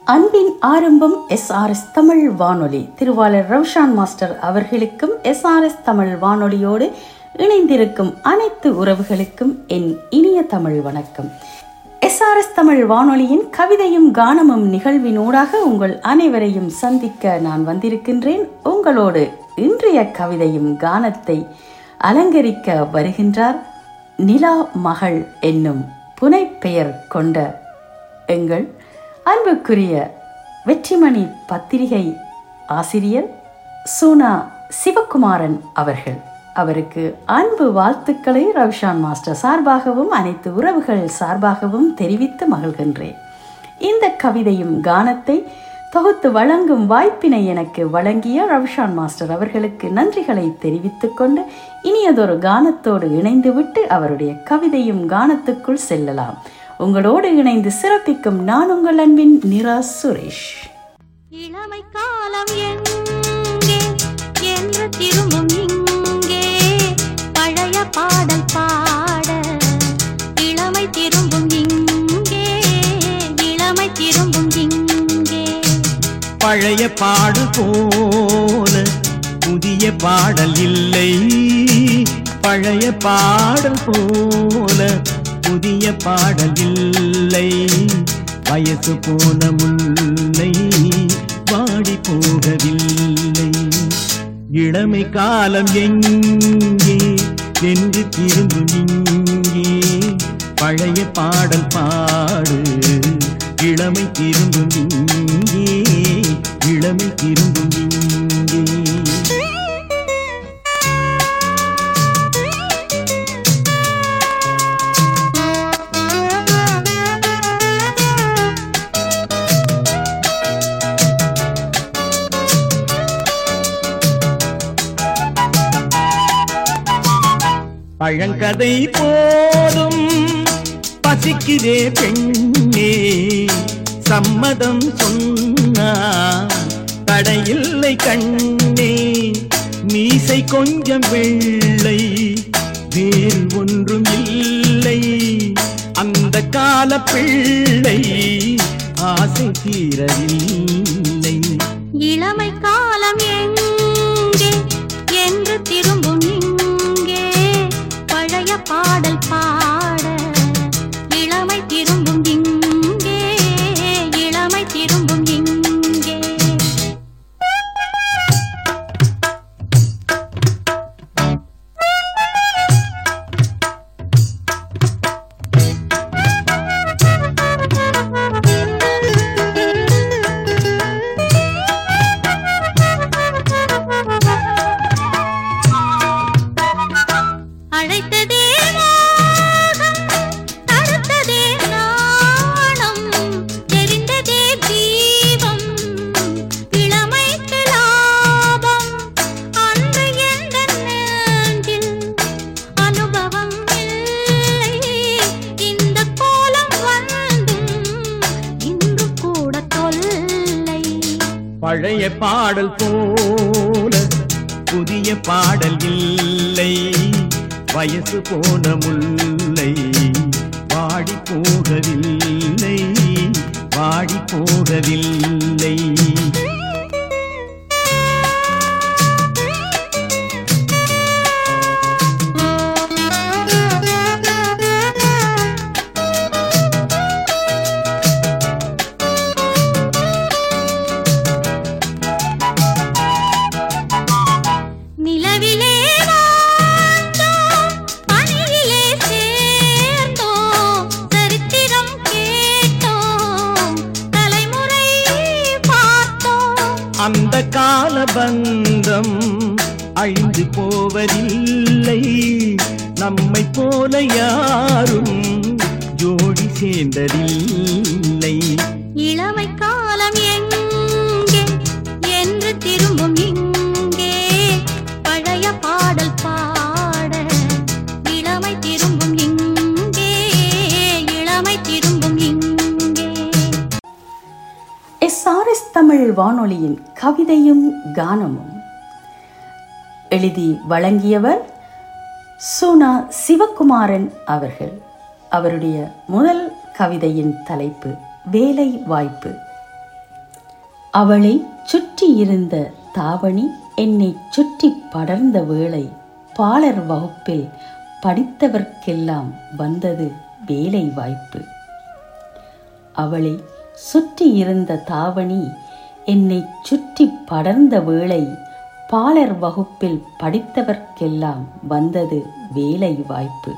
அன்பின் ஆரம்பம் எஸ்ஆர்எஸ் தமிழ் வானொலி திருவாளர் ரவுஷான் மாஸ்டர் அவர்களுக்கும் எஸ்ஆர்எஸ் தமிழ் வானொலியோடு இணைந்திருக்கும் அனைத்து உறவுகளுக்கும் என் இனிய தமிழ் வணக்கம் எஸ்ஆர்எஸ் தமிழ் வானொலியின் கவிதையும் கானமும் நிகழ்வினூடாக உங்கள் அனைவரையும் சந்திக்க நான் வந்திருக்கின்றேன் உங்களோடு இன்றைய கவிதையும் கானத்தை அலங்கரிக்க வருகின்றார் நிலா மகள் என்னும் புனைப்பெயர் கொண்ட எங்கள் அன்புக்குரிய வெற்றிமணி பத்திரிகை ஆசிரியர் சூனா சிவகுமாரன் அவர்கள் அவருக்கு அன்பு வாழ்த்துக்களை ரவிஷான் மாஸ்டர் சார்பாகவும் அனைத்து உறவுகள் சார்பாகவும் தெரிவித்து மகிழ்கின்றேன் இந்த கவிதையும் கானத்தை தொகுத்து வழங்கும் வாய்ப்பினை எனக்கு வழங்கிய ரவிஷான் மாஸ்டர் அவர்களுக்கு நன்றிகளை தெரிவித்துக் கொண்டு இனியதொரு கானத்தோடு இணைந்துவிட்டு அவருடைய கவிதையும் கானத்துக்குள் செல்லலாம் உங்களோடு இணைந்து சிறப்பிக்கும் நான் உங்கள் அன்பின் நிரா சுரேஷ் இளமை காலம் எங்கே என்று திரும்பும் இங்கே பழைய பாடல் பாட இளமை திரும்பும் இங்கே இளமை திரும்பும் இங்கே பழைய பாடு போல புதிய பாடல் இல்லை பழைய பாடல் போல புதிய பாடல் இல்லை வயசு போன முல்லை வாடி போகவில்லை இளமை காலம் எங்கே என்று திரும்பும் இங்கே பழைய பாடல் பாடு இளமை திரும்பும் இங்கே இளமை திரும்பும் இங்கே பழங்கதை போதும் பசிக்குதே பெண்ணே சம்மதம் சொன்னா தடையில்லை கண்ணே மீசை கொஞ்சம் வெள்ளை வேறு ஒன்றும் இல்லை அந்த கால பிள்ளை ஆசை தீரவில்லை இளமை காலம் எங்கே என்று திரும்பும் இங்கே பழைய பாடல் பாட இளமை திரும்பும் இங்கே இளமை திரும்பும் இங்கே அழைத்ததே மோகம், தடுத்ததே நாணம், தெரிந்ததே தீபம், இளமைக்கு லாபம். அன்று எந்த நெஞ்சில் அனுபவம் இல்லை. இந்த கோலம் வந்தும் இன்று கூட தொல்லை பழைய பாடல் போல புதிய பாடல் இல்லை வயசு போன முல்லை வாடி போகவில்லை வாடி போகவில்லை நிலவிலே வாழ்ந்தோம், பனியிலே சேர்ந்தோம், சரித்திரம் கேட்டோம், தலைமுறை பார்த்தோம். அந்த கால பந்தம் அழிந்து போவதில்லை நம்மை போல யாரும் ஜோடி சேர்ந்ததில்லை இளமை காலம் எங்கே என்று திரும்பும் இங்கே பழைய பாடல் பாட இளமை திரும்பும் இங்கே இளமை திரும்பும் இங்கே எஸ்ஆர்எஸ் தமிழ் வானொலியின் கவிதையும் கானமும் எழுதி வழங்கியவர் சுனா சிவகுமாரன் அவர்கள் அவருடைய முதல் கவிதையின் தலைப்பு வேலை வாய்ப்பு அவளை சுற்றியிருந்த தாவணி என்னை சுற்றி படர்ந்த வேளை பாலர் வகுப்பில் படித்தவர்க்கெல்லாம் வந்தது வேலை வாய்ப்பு அவளை சுற்றியிருந்த தாவணி என்னை சுற்றி படர்ந்த வேளை பாலர் வகுப்பில் படித்தவர்க்கெல்லாம் வந்தது வேலை வாய்ப்பு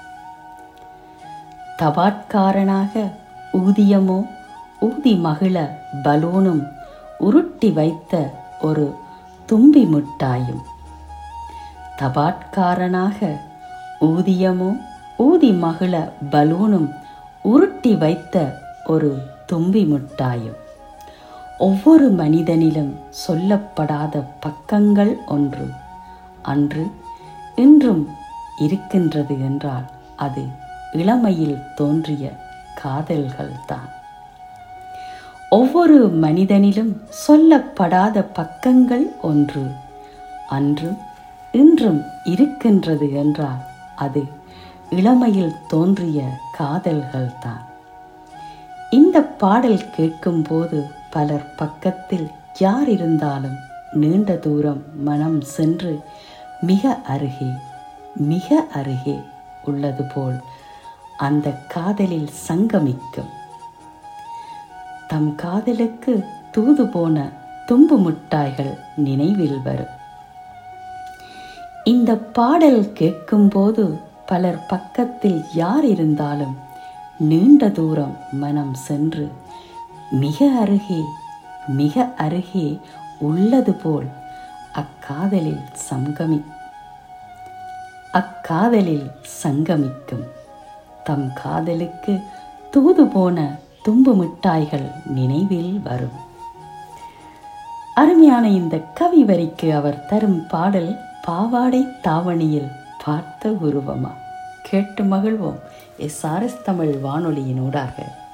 தபாட்காரனாக ஊதியமோ ஊதி மகிழ பலூனும் உருட்டி வைத்த ஒரு தும்பி மிட்டாயும் தபாட்காரனாக ஊதியமோ ஊதி மகிழ பலூனும் உருட்டி வைத்த ஒரு தும்பி மிட்டாயும் ஒவ்வொரு மனிதனிலும் சொல்லப்படாத பக்கங்கள் ஒன்று அன்று இன்றும் இருக்கின்றது என்றால் அது இளமையில் தோன்றிய காதல்கள்தான் ஒவ்வொரு மனிதனிலும் சொல்லப்படாத பக்கங்கள் ஒன்று அன்றும் இன்றும் இருக்கின்றது என்றால் அது இளமையில் தோன்றிய காதல்கள்தான் இந்த பாடல் கேட்கும்போது பலர் பக்கத்தில் யார் இருந்தாலும் நீண்ட தூரம் மனம் சென்று மிக அருகே மிக அருகே உள்ளது போல் அந்த காதலில் சங்கமிக்கும் தம் காதலுக்கு தூது போன தும்பு மிட்டாய்கள் நினைவில் வரும் இந்த பாடல் கேட்கும்போது பலர் பக்கத்தில் யார் இருந்தாலும் நீண்ட தூரம் மனம் சென்று மிக அருகே மிக அருகே உள்ளது போல் அக்காதலில் சங்கமி அக்காதலில் சங்கமிக்கும் தம் காதலுக்கு தூது போன தும்பு மிட்டாய்கள் நினைவில் வரும் அருமையான இந்த கவி வரிக்கு அவர் தரும் பாடல் பாவாடை தாவணியில் பார்த்த உருவமா கேட்டு மகிழ்வோம் எஸ்ஆர்எஸ் தமிழ் வானொலியினூடாக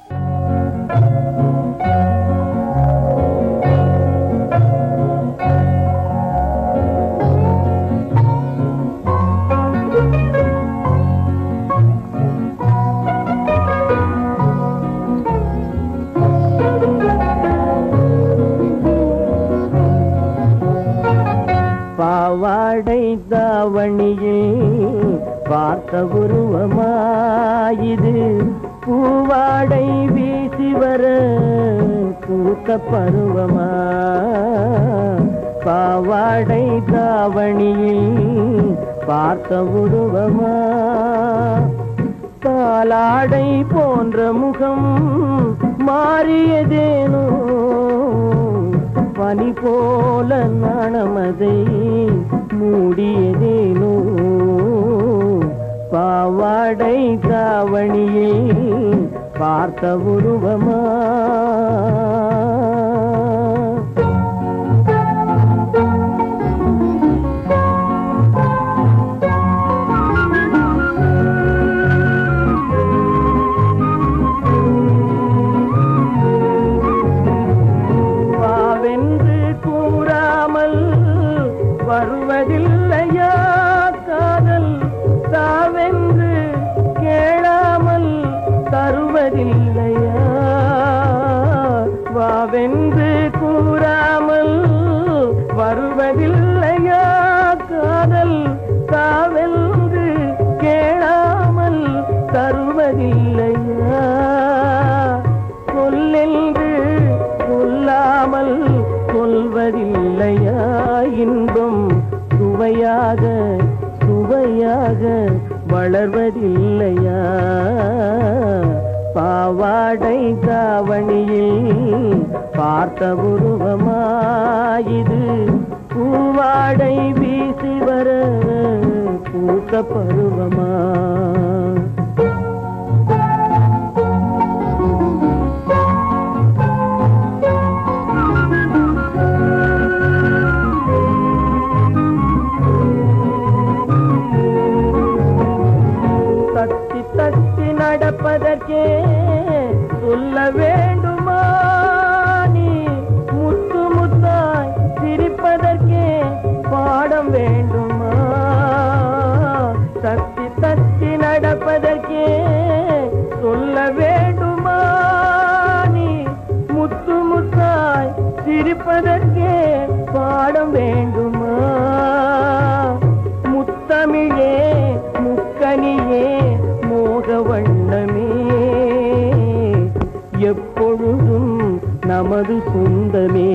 பாவாடை தாவணியில் பார்த்த உருவமாயிது பூவாடை வீசி வர பூத்த பருவமா பாவாடை தாவணியில் பார்த்த உருவமா பாலாடை போன்ற முகம் மாறியதேனோ பனி போல நாணமதை மூடியதேனோ பாவாடை தாவணியை பார்த்த உருவமா வாவென்று கூறாமல் வருவதில்லையா காதல் தாவென்று கேளாமல் தருவதில்லையா வாவென்று கூறாமல் வருவதில்லையா காதல் தாவென்று கேளாமல் தருவதில்லையா சொல்லென்று கொல்லாமல் கொல்வதில்லையா இன்பம் சுவையாக சுவையாக வளர்வதில்லையா பாவாடை தாவணியில் பார்த்த உருவமாயிது பூவாடை வீசி வர பூத்த பருவமா தத்தி தத்தி நடப்பதற்கே சொல்ல வேண்டுமா நீ முத்து முத்தாய் சிரிப்பதற்கே பாடம் வேண்டுமா தத்தி தத்தி நடப்பதற்கே சிரிப்பதற்கே பாடம் வேண்டுமா முத்தமிழே முக்கனியே மோக வண்ணமே எப்பொழுதும் நமது சொந்தமே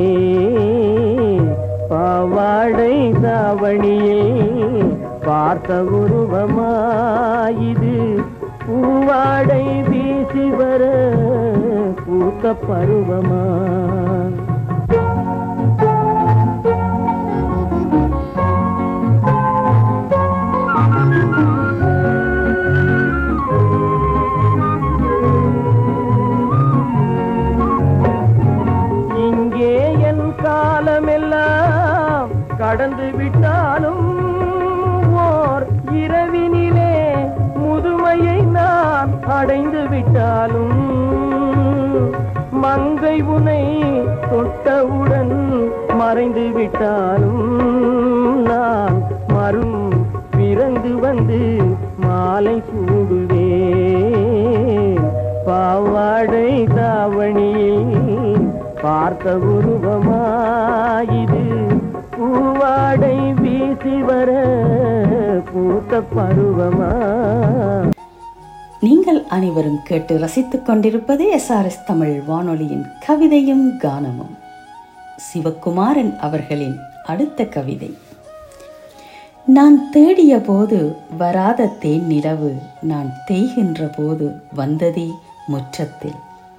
பாவாடை தாவணியில் பார்த்த உருவமாயிது பூவாடை வீசி வர பூத்த பருவமா இங்கே என் காலமெல்லாம் கடந்து விட்டாலும் ஓர் இரவினிலே முதுமையை நான் அடைந்து விட்டாலும் மங்கை உனை தொட்டவுடன் மறைந்து விட்டாலும் நான் மறும் பிறந்து வந்து மாலை சூடுவேன் பாவாடை தாவணியில் பார்த்த உருவமாயிது பூவாடை வீசி வர பூத்த பருவமா நீங்கள் அனைவரும் கேட்டு ரசித்துக் கொண்டிருப்பது எஸ்ஆர்எஸ் தமிழ் வானொலியின் கவிதையும் கானமும் சிவகுமாரன் அவர்களின் அடுத்த கவிதை நான் தேடிய போது வராத தேன் நிலவு நான் தேய்கின்ற போது வந்ததே முற்றத்தில்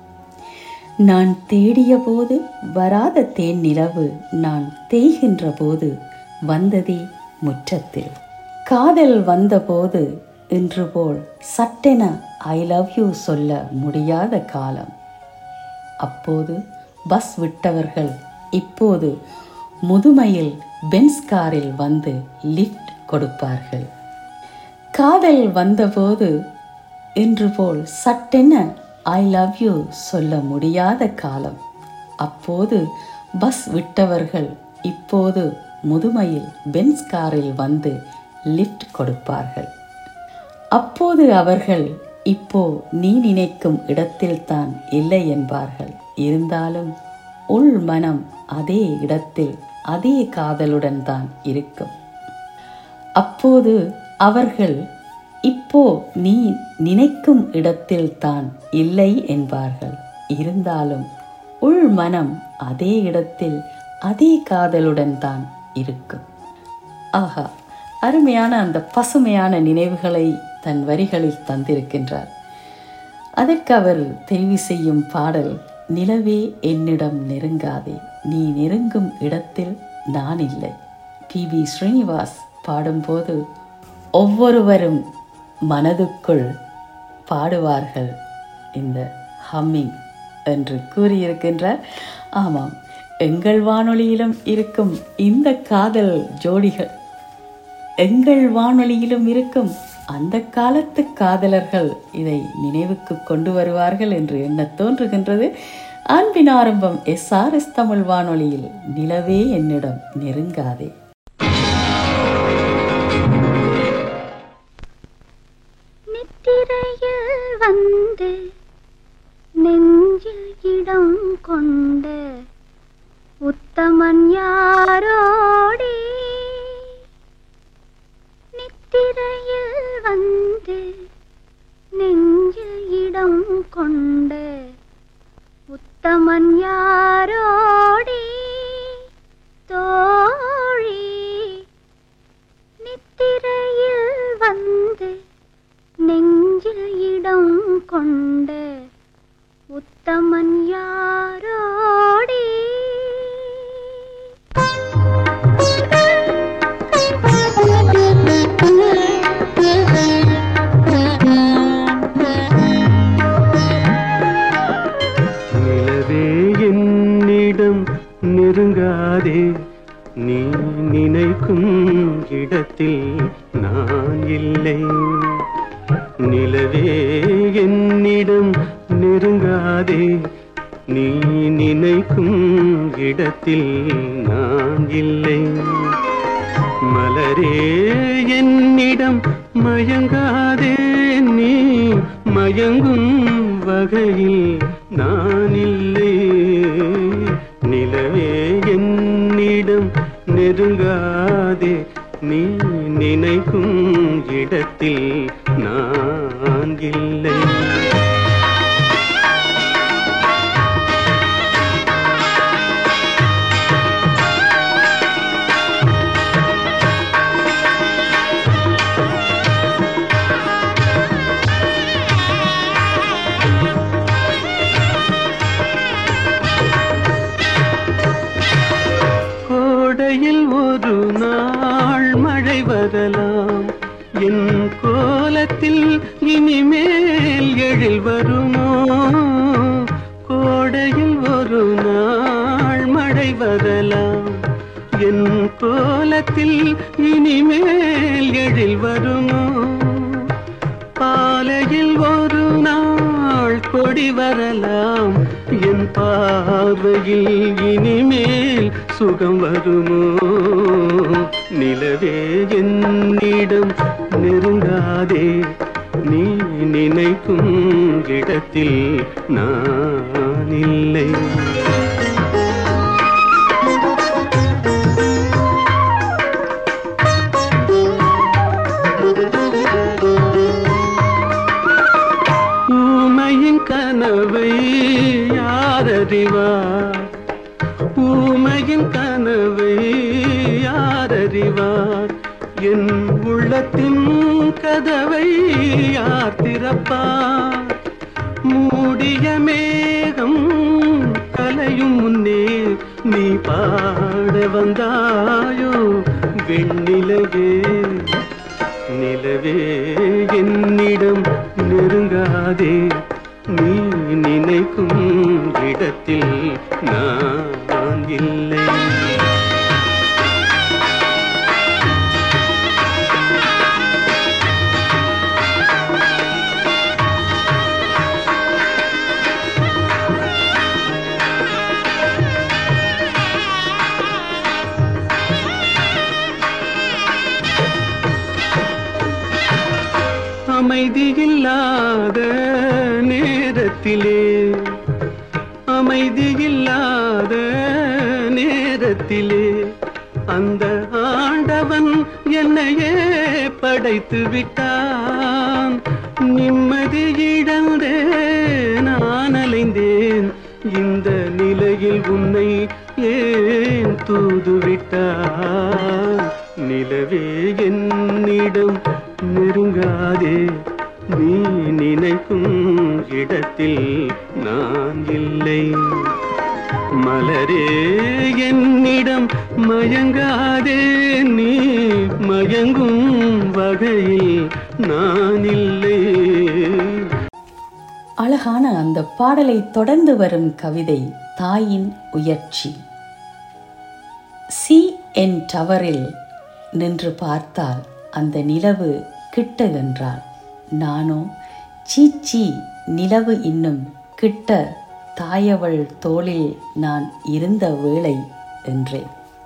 நான் தேடிய போது வராத தேன் நிலவு நான் தேய்கின்ற போது வந்ததே முற்றத்தில் காதல் வந்தபோது இன்று போல் சட்டென ஐ லவ் யூ சொல்ல முடியாத காலம் அப்போது பஸ் விட்டவர்கள் இப்போது முதுமையில் பென்ஸ் காரில் வந்து லிஃப்ட் கொடுப்பார்கள் காதல் வந்தபோது இன்று போல் சட்டென ஐ லவ் யூ சொல்ல முடியாத காலம் அப்போது பஸ் விட்டவர்கள் இப்போது முதுமையில் பென்ஸ் காரில் வந்து லிஃப்ட் கொடுப்பார்கள் அப்போது அவர்கள் இப்போ நீ நினைக்கும் இடத்தில்தான் இல்லை என்பார்கள் இருந்தாலும் உள் மனம் அதே இடத்தில் அதே காதலுடன் தான் இருக்கும் அப்போது அவர்கள் இப்போ நீ நினைக்கும் இடத்தில்தான் இல்லை என்பார்கள் இருந்தாலும் உள் மனம் அதே இடத்தில் அதே காதலுடன் தான் இருக்கும் ஆஹா அருமையான அந்த பசுமையான நினைவுகளை தன் வரிகளில் தந்திருக்கின்றார் அதற்கு அவர் தெரிவு செய்யும் பாடல் நிலவே என்னிடம் நெருங்காதே நீ நெருங்கும் இடத்தில் நான் இல்லை பி பி ஸ்ரீனிவாஸ் பாடும்போது ஒவ்வொருவரும் மனதுக்குள் பாடுவார்கள் இந்த ஹம்மிங் என்று கூறியிருக்கின்றார் ஆமாம் எங்கள் வானொலியிலும் இருக்கும் இந்த காதல் ஜோடிகள் எங்கள் வானொலியிலும் இருக்கும் அந்த காலத்து காதலர்கள் இதை நினைவுக்கு கொண்டு வருவார்கள் என்று எண்ண தோன்றுகின்றது அன்பின் ஆரம்பம் எஸ் ஆர் எஸ் தமிழ் வானொலியில் நிலவே என்னிடம் நெருங்காதே நித்திரையில் வந்து நெஞ்சில் இடம் கொண்ட உத்தமன் யாரோடி நித்திரையில் வந்து நெஞ்சில் இடம் கொண்ட உத்தமன் யாரோடி தோழி நித்திரையில் வந்து நெஞ்சில் இடம் கொண்ட உத்தமன் யாரோடி நிலவே என்னிடம் நெருங்காதே நீ நினைக்கும் இடத்தில் நான் இல்லை நிலவே என்னிடம் நெருங்காதே நீ நினைக்கும் இடத்தில் நான் இல்லை மலரே என்னிடம் மயங்காதே நீ மயங்கும் வகையில் நான் இல்லை நிலவே கோலத்தில் இனிமேல் எழில் வருமோ கோடையில் ஒரு நாள் மழை வரலாம் என் கோலத்தில் இனிமேல் எழில் வருமோ பாலையில் ஒரு நாள் கொடி வரலாம் என் பார்வையில் இனிமேல் சுகம் வருமோ நிலவே என்னிடம் நெருங்காதே நீ நினைக்கும் இடத்தில் நான் இல்லை ஊமையின் கனவை யாரறிவார் ஊமையின் கனவை யாரறிவார் என் உள்ளத்தின் கதவை யார் திறப்பார் மூடிய மேகம் கலையும் முன்னே நீ பாட வந்தாயோ வெண்ணிலவே நிலவே என்னிடம் நெருங்காதே நீ நினைக்கும் இடத்தில் நான் இல்லை அமைதியில்லாத நேரத்திலே அமைதியில்லாத நேரத்திலே அந்த ஆண்டவன் என்னையே படைத்து விட்டான் நிம்மதி இழந்தே நான் அலைந்தேன் இந்த நிலையில் உன்னை ஏன் தூது விட்டான் நிலவே என்னிடம் நெருங்காதே நீ நினைக்கும் இடத்தில் நான் இல்லை மலரே என்னிடம் மயங்காதே நீ மயங்கும் வகையில் நான் இல்லை அழகான அந்த பாடலை தொடர்ந்து வரும் கவிதை தாயின் உயர்ச்சி சி என் டவரில் நின்று பார்த்தால் அந்த நிலவு கிட்டகென்றாள் நானோ சீச்சி நிலவு இன்னும் கிட்ட தாயவள் தோளில் நான் இருந்த வேளை என்றேன்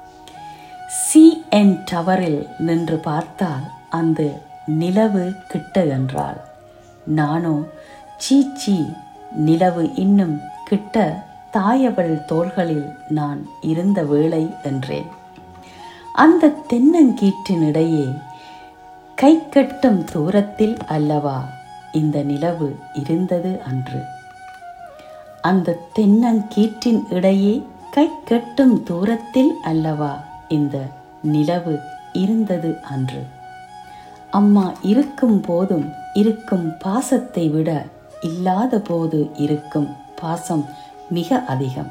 சி என் டவரில் நின்று பார்த்தால் அந்த நிலவு கிட்ட என்றாள் நானோ சீச்சி நிலவு இன்னும் கிட்ட தாயவள் தோள்களில் நான் இருந்த வேளை என்றேன் அந்த தென்னங்கீற்றினிடையே கை கட்டும் தூரத்தில் அல்லவா இந்த நிலவு இருந்தது அன்று அந்த தென்னங்கீற்றின் இடையே கை கட்டும் தூரத்தில் அல்லவா இந்த நிலவு இருந்தது அன்று அம்மா இருக்கும் போதும் இருக்கும் பாசத்தை விட இல்லாத போது இருக்கும் பாசம் மிக அதிகம்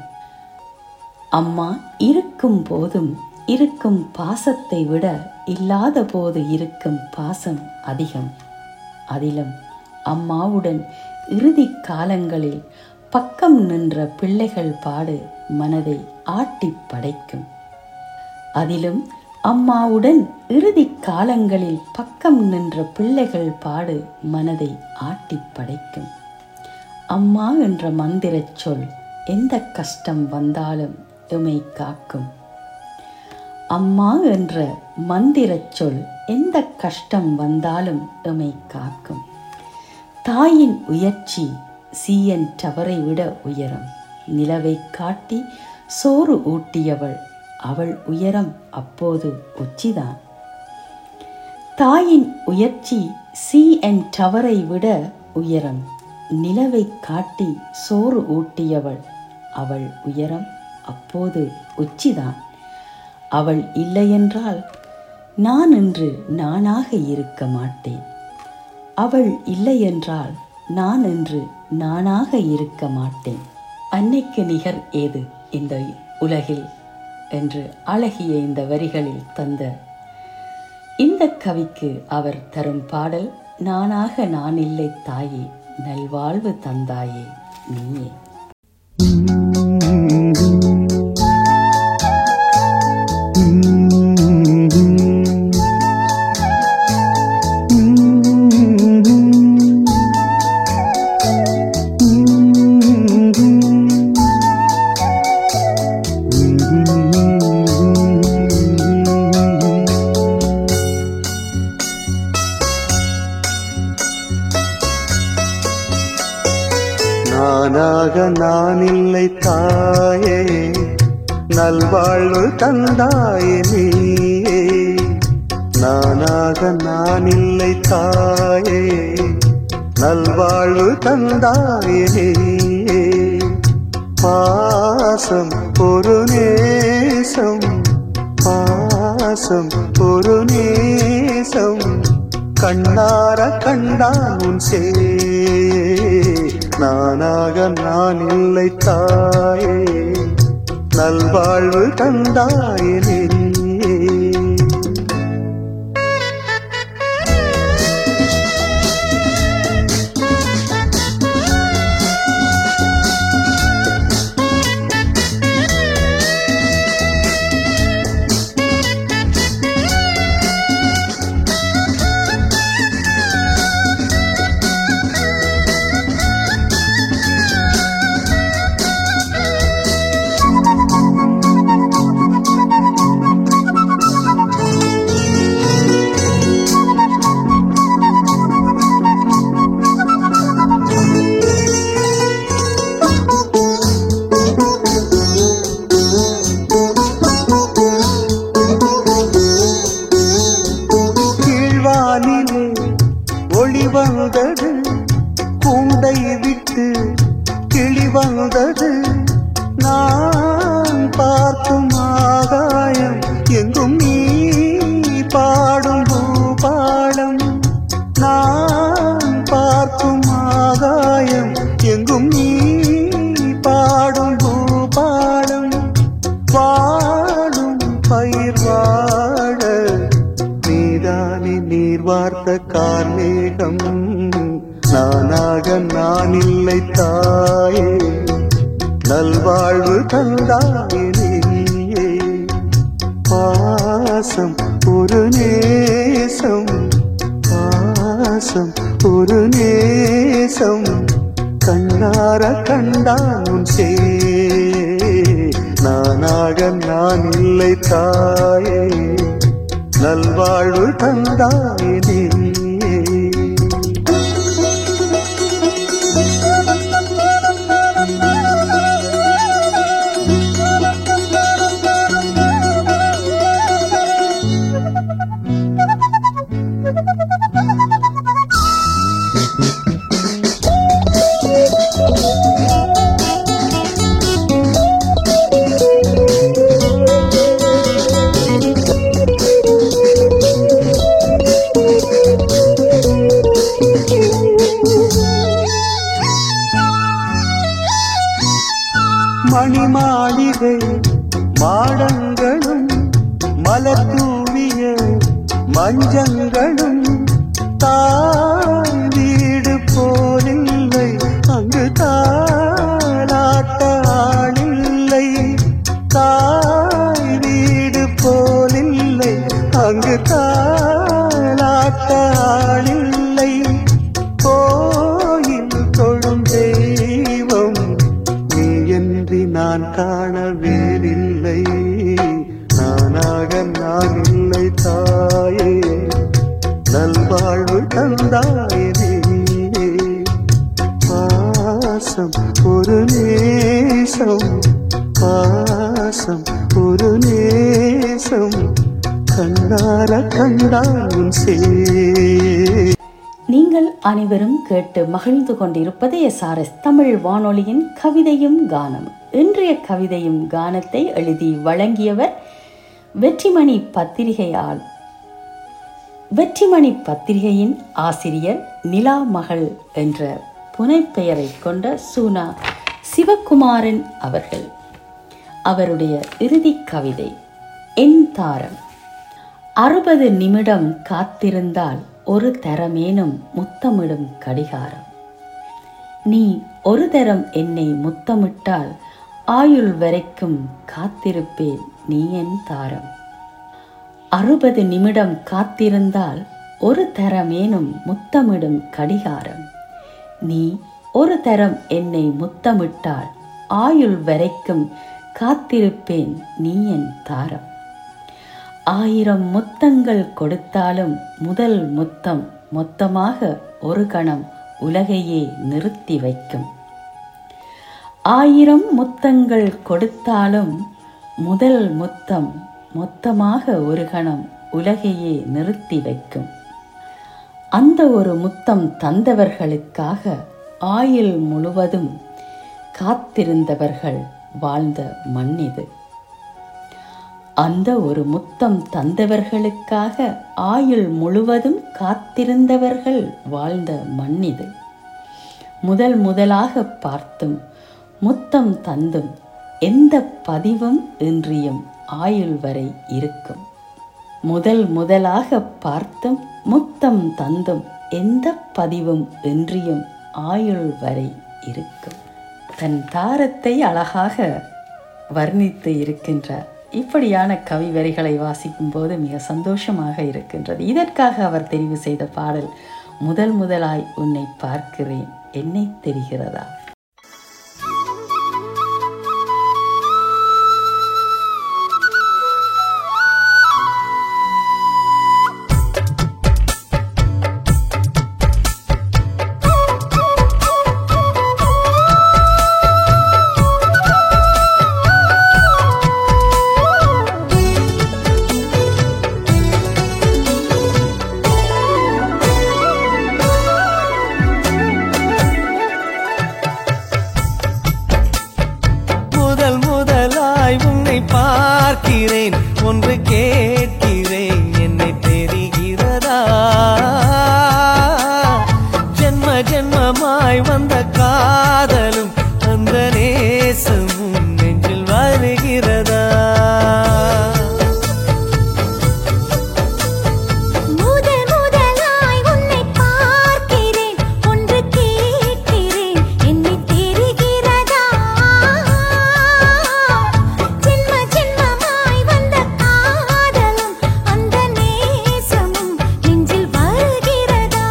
அம்மா இருக்கும் போதும் இருக்கும் பாசத்தை விட இல்லாத போது இருக்கும் பாசம் அதிகம் அதிலும் அம்மாவுடன் இறுதி காலங்களில் பக்கம் நின்ற பிள்ளைகள் பாடு மனதை ஆட்டிப் படைக்கும் அதிலும் அம்மாவுடன் இறுதி காலங்களில் பக்கம் நின்ற பிள்ளைகள் பாடு மனதை ஆட்டிப் படைக்கும் அம்மா என்ற மந்திரச் சொல் எந்த கஷ்டம் வந்தாலும் எமை காக்கும் அம்மா என்ற மந்திரச் சொல் எந்த கஷ்டம் வந்தாலும் எமை காக்கும் தாயின் உயர்ச்சி சீயன் டவரை விட உயரம் நிலவை காட்டி சோறு ஊட்டியவள் அவள் உயரம் அப்போது உச்சிதான் தாயின் உயர்ச்சி சி என் டவரை விட உயரம் நிலவை காட்டி சோறு ஊட்டியவள் அவள் உயரம் அப்போது உச்சிதான் அவள் இல்லையென்றால் நான் இன்று நானாக இருக்க மாட்டேன் அவள் இல்லையென்றால் நான் என்று நானாக இருக்க மாட்டேன் அன்னைக்கு நிகர் ஏது இந்த உலகில் என்று அழகிய இந்த வரிகளில் தந்த இந்த கவிக்கு அவர் தரும் பாடல் நானாக நான் இல்லை தாயே நல்வாழ்வு தந்தாயே நீயே நானாக நான் இல்லை தாயே நல்வாழ்வு தந்தாயே நீயே நானாக நான் இல்லை தாயே நல்வாழ்வு தந்தாயே நீயே பாசம் ஒரு நேசம் பாசம் ஒரு நேசம் கண்ணார கண்டான் உன் சே நானாக நான் இல்லை தாயே நல்வாழ்வு தந்தாயே நீயே கீழ்வானிலே ஒளி வந்தது கூண்டை விட்டு கிளி வந்தது நான் பார்க்கும் ஆகாயம் எங்கும் நீ பாடும் பூபாலம் நான் பார்க்கும் ஆகாயம் எங்கும் நீ பாடும் பூபாலம் வாழும் பயிர் வாழ நீதானே நீர் வார்த்த கார்மேகம் நானாக நான் இல்லை தாயே நல்வாழ்வு தந்தாயே நீயே பாசம் ஒரு நேசம் பாசம் ஒரு நேசம் கண்ணார கண்டான் உன் சே நானாக நான் இல்லை தாயே நல்வாழ்வு தந்தாயே நீயே மணிமாளிகை மாடங்களும் மலர் தூவிய மஞ்சங்களும் தாய் வீடு போலில்லை அங்கு தாளாட்ட ஆளில்லை தாய் வீடு போலில்லை அங்கு தாளாட்ட ஆளில்லை கோயில் தொழும் தெய்வம் நீ என்று நான் காண வேறில்லை நானாக நான் இல்லை தாயே நல்வாழ்வு தந்தாயே நீயே பாசம் ஒரு நேசம் பாசம் ஒரு நேசம் கண்ணார கண்டான் சே நீங்கள் அனைவரும் கேட்டு மகிழ்ந்து கொண்டிருப்பது எஸ்ஆர்எஸ் தமிழ் வானொலியின் கவிதையும் கானம் இன்றைய கவிதையும் கானத்தை எழுதி வழங்கியவர் வெற்றிமணி பத்திரிகையால் வெற்றிமணி பத்திரிகையின் ஆசிரியர் நிலா மகள் என்ற புனைப்பெயரை கொண்ட சூனா சிவகுமாரன் அவர்கள் அவருடைய இறுதிக் கவிதை என் தாரம் அறுபது நிமிடம் காத்திருந்தால் ஒரு தரமேனும் முத்தமிடும் கடிகாரம் நீ ஒரு தரம் என்னை முத்தமிட்டால் ஆயுள் வரைக்கும் காத்திருப்பேன் நீ என் தாரம் அறுபது நிமிடம் காத்திருந்தால் ஒரு தரமேனும் முத்தமிடும் கடிகாரம் நீ ஒரு தரம் என்னை முத்தமிட்டால் ஆயுள் வரைக்கும் காத்திருப்பேன் நீ என் தாரம் ஆயிரம் முத்தங்கள் கொடுத்தாலும் முதல் முத்தம் மொத்தமாக ஒரு கணம் உலகையே நிறுத்தி வைக்கும் ஆயிரம் முத்தங்கள் கொடுத்தாலும் முதல் முத்தம் மொத்தமாக ஒரு கணம் உலகையே நிறுத்தி வைக்கும் அந்த ஒரு முத்தம் தந்தவர்களுக்காக ஆயுள் முழுவதும் காத்திருந்தவர்கள் வாழ்ந்த மண் இது அந்த ஒரு முத்தம் தந்தவர்களுக்காக ஆயுள் முழுவதும் காத்திருந்தவர்கள் வாழ்ந்த மண் இது முதல் முதலாக பார்த்தும் முத்தம் தந்தும் எந்த பதிவும் இன்றியும் ஆயுள் வரை இருக்கும் முதல் முதலாக பார்த்தும் முத்தம் தந்தும் எந்த பதிவும் இன்றியும் ஆயுள் வரை இருக்கும் தன் தாரத்தை அழகாக வர்ணித்து இருக்கின்றார் இப்படியான கவி வரிகளை வாசிக்கும் போது மிக சந்தோஷமாக இருக்கின்றது இதற்காக அவர் தெரிவு செய்த பாடல் முதல் முதலாய் உன்னை பார்க்கிறேன் என்னை தெரிகிறதா முதல் முதலாய் உன்னை பார்க்கிறேன் ஒன்று கேட்கிறேன் என்னை தெரிகிறதா ஜென்ம ஜென்மமாய் வந்த காதலும் அந்த நேசமும் நெஞ்சில் வருகிறதா முதல் முதலாய் உன்னை பார்க்கிறேன் ஒன்று கேட்கிறேன் என்னை தெரிகிறதா ஜென்ம ஜென்மமாய் வந்த காதலும் அந்த நேசமும் நெஞ்சில் வருகிறதா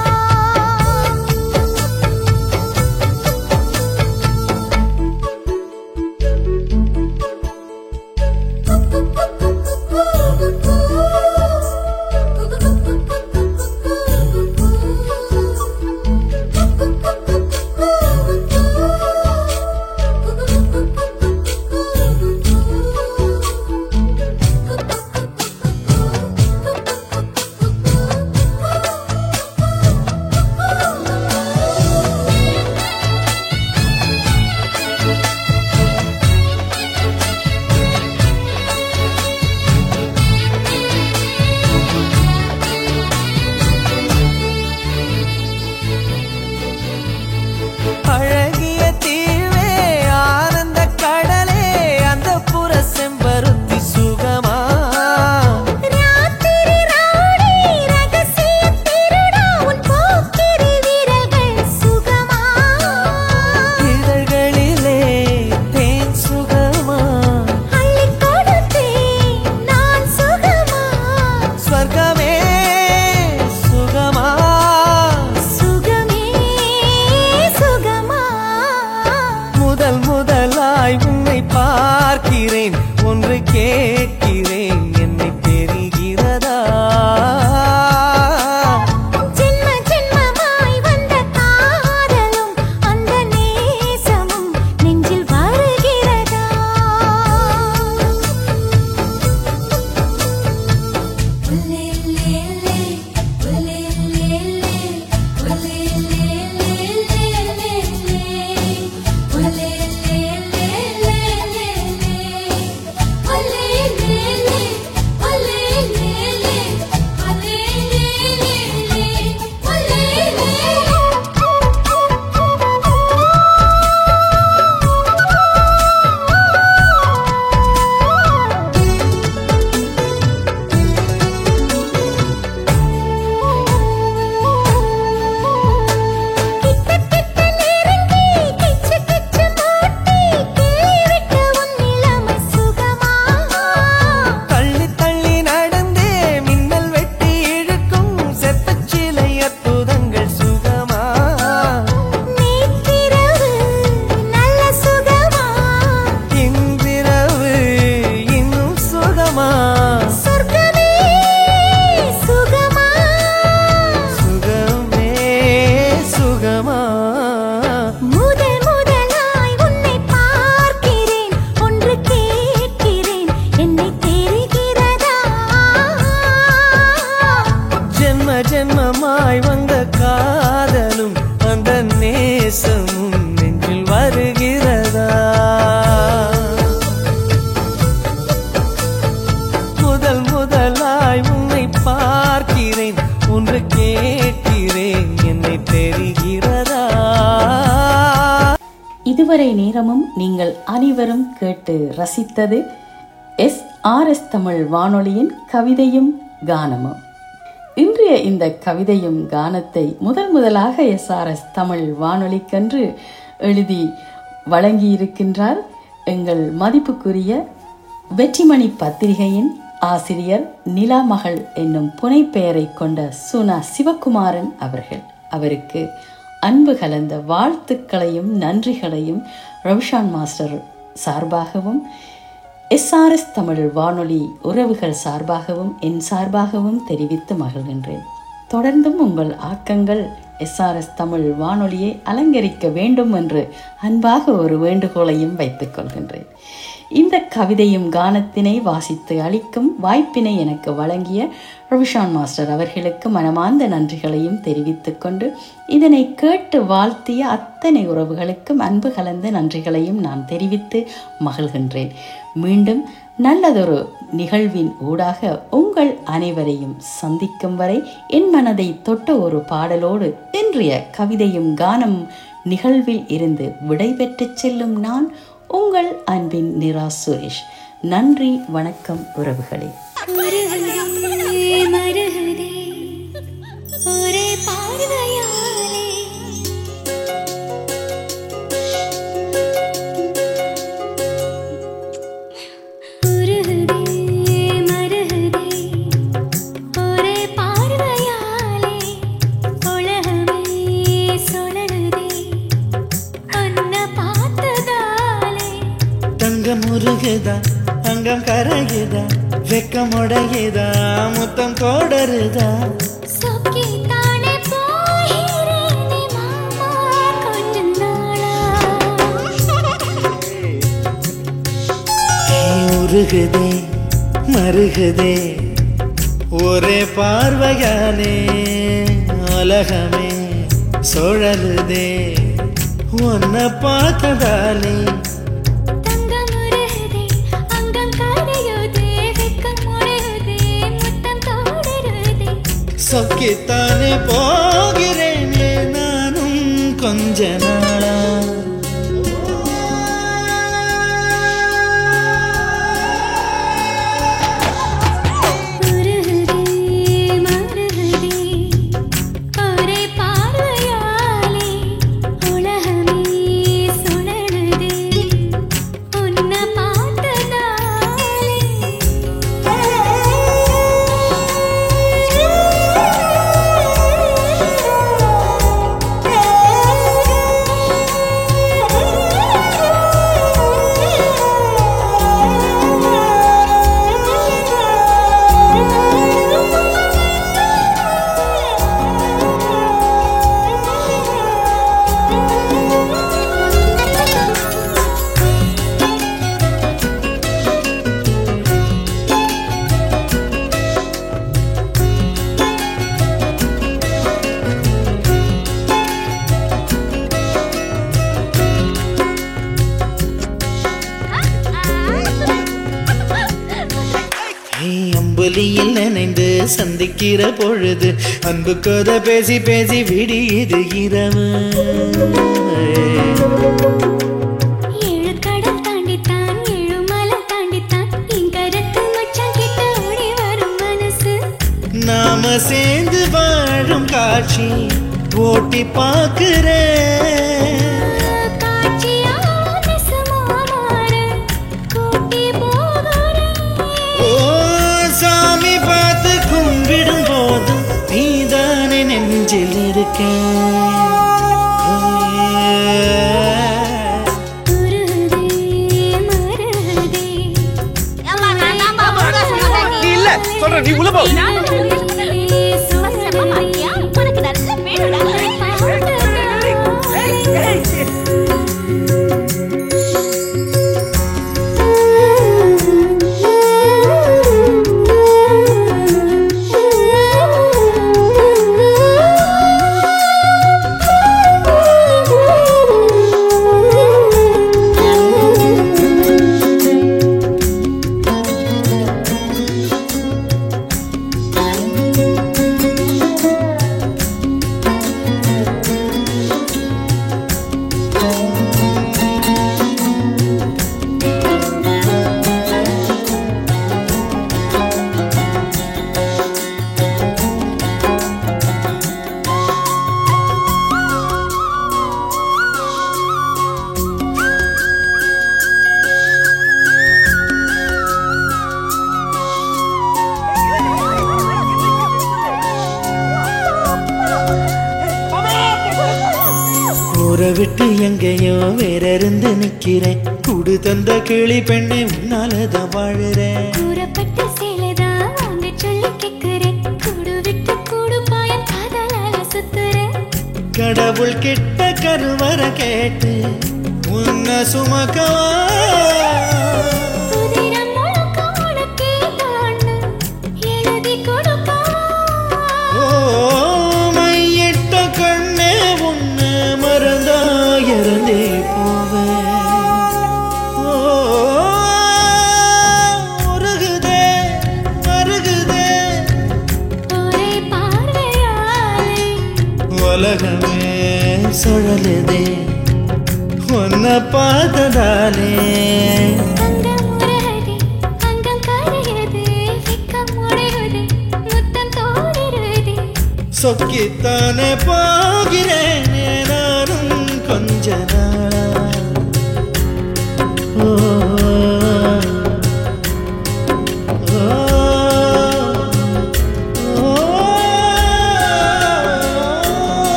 அழகிய தீவே ஆனந்த கடலே அந்த புற செம்பருத்தி சுகமா ராத்திரி ராணி ரகசிய திருடா உன் போக்கிரி வீரர்கள் சுகமா இதழ்களிலே தேன் சுகமா அள்ளிக் கொடுத்தேன் நான் சுகமா ஸ்வர்கமே சுகமா சுகமே சுகமா முதல் முதலாய் உன்னை பார்க்கிறேன் ஒன்று கேட்கிறேன் என்னை தெரிகிறதா ஜென்ம ஜென்மமாய் வந்த காதலும் அந்த நேசமும் நெஞ்சில் வருகிறதா ஒலே நேரமும் நீங்கள் அனைவரும் கேட்டு ரசித்தது எஸ் ஆர் எஸ் தமிழ் வானொலியின் கவிதையும் கானமும் இன்றைய இந்த கவிதையும் கானத்தை முதல் முதலாக எஸ் ஆர் எஸ் தமிழ் வானொலிக்கென்று எழுதி வழங்கியிருக்கின்றார் எங்கள் மதிப்புக்குரிய வெற்றிமணி பத்திரிகையின் ஆசிரியர் நிலாமகள் என்னும் புனைப்பெயரை கொண்ட சுனா சிவகுமாரன் அவர்கள் அவருக்கு அன்பு கலந்த வாழ்த்துக்களையும் நன்றிகளையும் ரவிஷான் மாஸ்டர் சார்பாகவும் எஸ்ஆர்எஸ் தமிழ் வானொலி உறவுகள் சார்பாகவும் என் சார்பாகவும் தெரிவித்து மகிழ்கின்றேன் தொடர்ந்தும் உங்கள் ஆக்கங்கள் எஸ்ஆர்எஸ் தமிழ் வானொலியை அலங்கரிக்க வேண்டும் என்று அன்பாக ஒரு வேண்டுகோளையும் வைத்துக் கொள்கின்றேன் இந்த கவிதையும் கானத்தினை வாசித்து அளிக்கும் வாய்ப்பினை எனக்கு வழங்கிய ரவிஷான் மாஸ்டர் அவர்களுக்கு மனமார்ந்த நன்றிகளையும் தெரிவித்துக் கொண்டு இதனை கேட்டு வாழ்த்திய அத்தனை உறவுகளுக்கும் அன்பு கலந்த நன்றிகளையும் நான் தெரிவித்து மகிழ்கின்றேன் மீண்டும் நல்லதொரு நிகழ்வின் ஊடாக உங்கள் அனைவரையும் சந்திக்கும் வரை என் மனதை தொட்ட ஒரு பாடலோடு இன்றைய கவிதையும் கானம் நிகழ்வில் இருந்து விடைபெற்றுச் செல்லும் நான் உங்கள் அன்பின் நிரா சுரேஷ் நன்றி வணக்கம் உறவுகளே மருகதே மருகதே ஒரே பார்வையாலே உருகுதே மருகுதே ஒரே பார்வையாலே உலகமே சுழலுதே உன்னை பார்த்ததாலே தங்கம் உருகுதா அங்கம் கரையுதா வெக்கம் உடையுதா முத்தம் கோடருதா சொக்கி தானே போகிறேனே மாமா கொஞ்ச நாளா நீ உருகுதே மருகுதே ஒரே பார்வையாலே உலகமே சுழலுதே உன்னை பார்த்ததாலே தங்கம் உருகுதே அங்கம் கரையுதே வெக்கம் உடையுதே முத்தம் தோடுருதே சொக்கித்தானே போகிறேனே நானும் கொஞ்ச நாளா உருகுதே மருகுதே ஒரே பார்வையாலே உலகமே சுழலுதே உன்னை நீ அம்புலியில் நினைந்து சந்திக்கிற பொழுது அன்பு கதை பேசி பேசி விடியுது இரவு ஏழு கடல் தாண்டித்தான் ஏழு மலை தாண்டித்தான் என் கருத்து மச்சான் கிட்ட ஓடி வரும் மனசு நாம சேர்ந்து வாழும் காட்சி ஓட்டி பார்க்கிறேன் காட்சியா நெசமா மாற கூட்டி போகிறேன் ஓ சாமி பார்த்து கும்பிடும் போது நீதானே நெஞ்சில் இருக்கேன் உருகுதே மருகுதே இல்ல சொல்றேன் நீ உள்ள போ உனக்கு நல்ல மேடா விட்டு எங்கேயோ வேற இருந்து நிக்கிறேன் கூடு தந்த கிளி பெண்ணே உன்னாலதான் வாழுறேன் கூறப்பட்ட சேலைதான் வாங்க சொல்லி கேக்குறேன் கூடு விட்டு கூடு பாயம் காதலால சுத்துறேன் கடவுள் கிட்ட கருவற கேட்டு உன்னை சுமக்கவா புதினம் முழுக்க உனக்கே தான்னு எழுதி கொடுக்கவா ஓ மையிட்ட கண்ணே உன்னை மறந்தா இறந்தே போவேன் ஓ உருகுதே மருகுதே ஒரே பார்வையாலே உலகமே சுழலுதே உன்னை பார்த்ததாலே அங்கம் உருகுதே, அங்கம் கரையுதே, வெட்கம் உடையுதே, முத்தம் தோன்றுதே. சொக்கித்தானே போகிறேன் நானும் கொஞ்ச நாள்